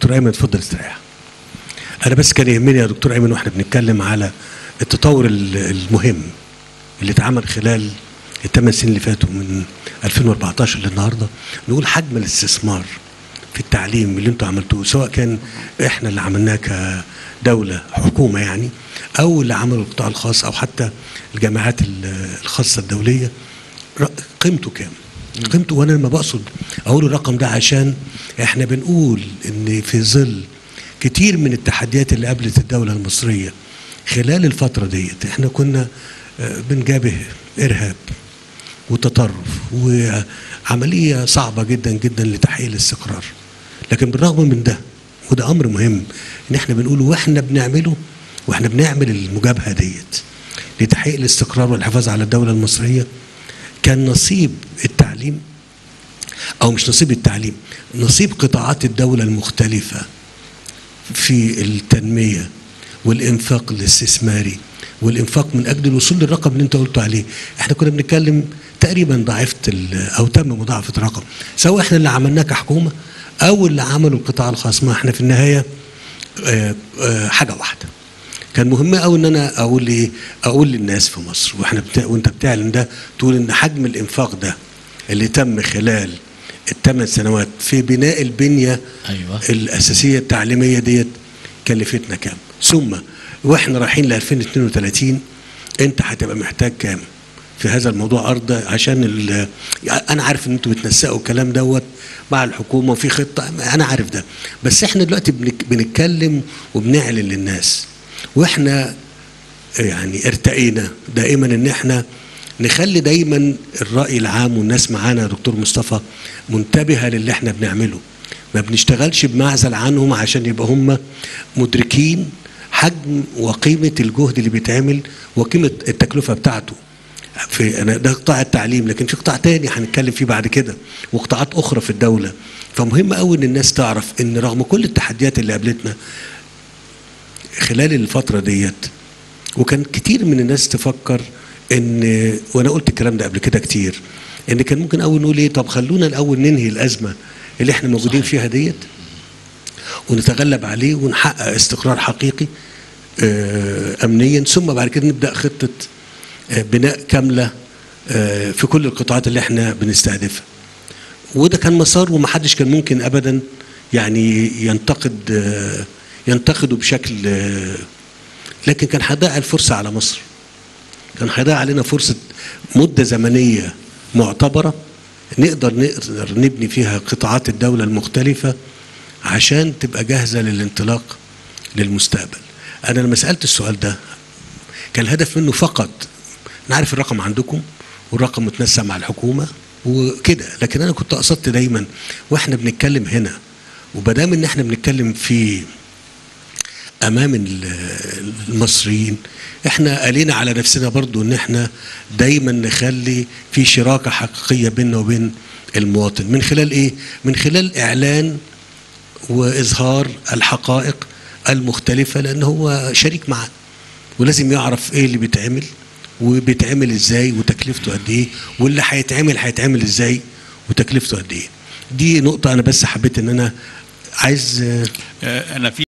دكتور ايمن اتفضل استريح انا بس كان يهمني يا دكتور ايمن واحنا بنتكلم على التطور ال- المهم اللي اتعمل خلال الثمان سنين اللي فاتوا من 2014 للنهارده نقول حجم الاستثمار في التعليم اللي انتوا عملتوه سواء كان احنا اللي عملناه كدوله حكومه يعني او اللي عمله القطاع الخاص او حتى الجامعات ال- الخاصه الدوليه ر- قيمته كام؟ قيمته وانا لما بقصد اقول الرقم ده عشان احنا بنقول ان في ظل كتير من التحديات اللي قابلت الدوله المصريه خلال الفتره ديت احنا كنا آه، بنجابه ارهاب وتطرف وعمليه صعبه جدا جدا لتحقيق الاستقرار لكن بالرغم من ده وده امر مهم ان احنا بنقوله واحنا بنعمله واحنا بنعمل المجابهه ديت لتحقيق الاستقرار والحفاظ على الدوله المصريه كان نصيب التعليم او مش نصيب التعليم نصيب قطاعات الدوله المختلفه في التنميه والانفاق الاستثماري والانفاق من اجل الوصول للرقم اللي انت قلت عليه احنا كنا بنتكلم تقريبا ضعفت ال- او تم مضاعفه الرقم سواء احنا اللي عملناه كحكومه او اللي عمله القطاع الخاص ما احنا في النهايه آه، آه، حاجه واحده كان مهم قوي ان انا اقول ايه اقول للناس في مصر واحنا بتا... وانت بتعلن ده تقول ان حجم الانفاق ده اللي تم خلال الثمان سنوات في بناء البنيه أيوة. الاساسيه التعليميه ديت كلفتنا كام ثم واحنا رايحين ل 2032 انت هتبقى محتاج كام في هذا الموضوع ارض عشان ال... يعني انا عارف ان انتوا بتنسقوا الكلام دوت مع الحكومه وفي خطه انا عارف ده بس احنا دلوقتي بنك... بنتكلم وبنعلن للناس واحنا يعني ارتقينا دائما ان احنا نخلي دايما الراي العام والناس معانا يا دكتور مصطفى منتبهه للي احنا بنعمله ما بنشتغلش بمعزل عنهم عشان يبقى هم مدركين حجم وقيمه الجهد اللي بيتعمل وقيمه التكلفه بتاعته في انا ده قطاع التعليم لكن في قطاع تاني هنتكلم فيه بعد كده وقطاعات اخرى في الدوله فمهم قوي ان الناس تعرف ان رغم كل التحديات اللي قابلتنا خلال الفترة ديت وكان كتير من الناس تفكر ان وانا قلت الكلام ده قبل كده كتير ان كان ممكن اول نقول ايه طب خلونا الاول ننهي الازمة اللي احنا موجودين فيها ديت ونتغلب عليه ونحقق استقرار حقيقي آه، امنيا ثم بعد كده نبدا خطه آه، بناء كامله آه، في كل القطاعات اللي احنا بنستهدفها وده كان مسار ومحدش كان ممكن ابدا يعني ينتقد آه، ينتقده بشكل آه، لكن كان هيضيع الفرصه على مصر كان هيضيع علينا فرصه مده زمنيه معتبره نقدر نقدر نبني فيها قطاعات الدوله المختلفه عشان تبقى جاهزه للانطلاق للمستقبل انا لما سالت السؤال ده كان الهدف منه فقط انا عارف الرقم عندكم والرقم متنسق مع الحكومه وكده لكن انا كنت قصدت دايما واحنا بنتكلم هنا وبدام ان احنا بنتكلم في امام ال- المصريين احنا قالينا على نفسنا برضو ان احنا دايما نخلي في شراكه حقيقيه بيننا وبين المواطن من خلال ايه من خلال اعلان واظهار الحقائق المختلفه لان هو شريك معانا ولازم يعرف ايه اللي بيتعمل وبيتعمل ازاي وتكلفته قد ايه واللي هيتعمل هيتعمل ازاي وتكلفته قد ايه دي نقطه انا بس حبيت ان انا عايز آه، انا في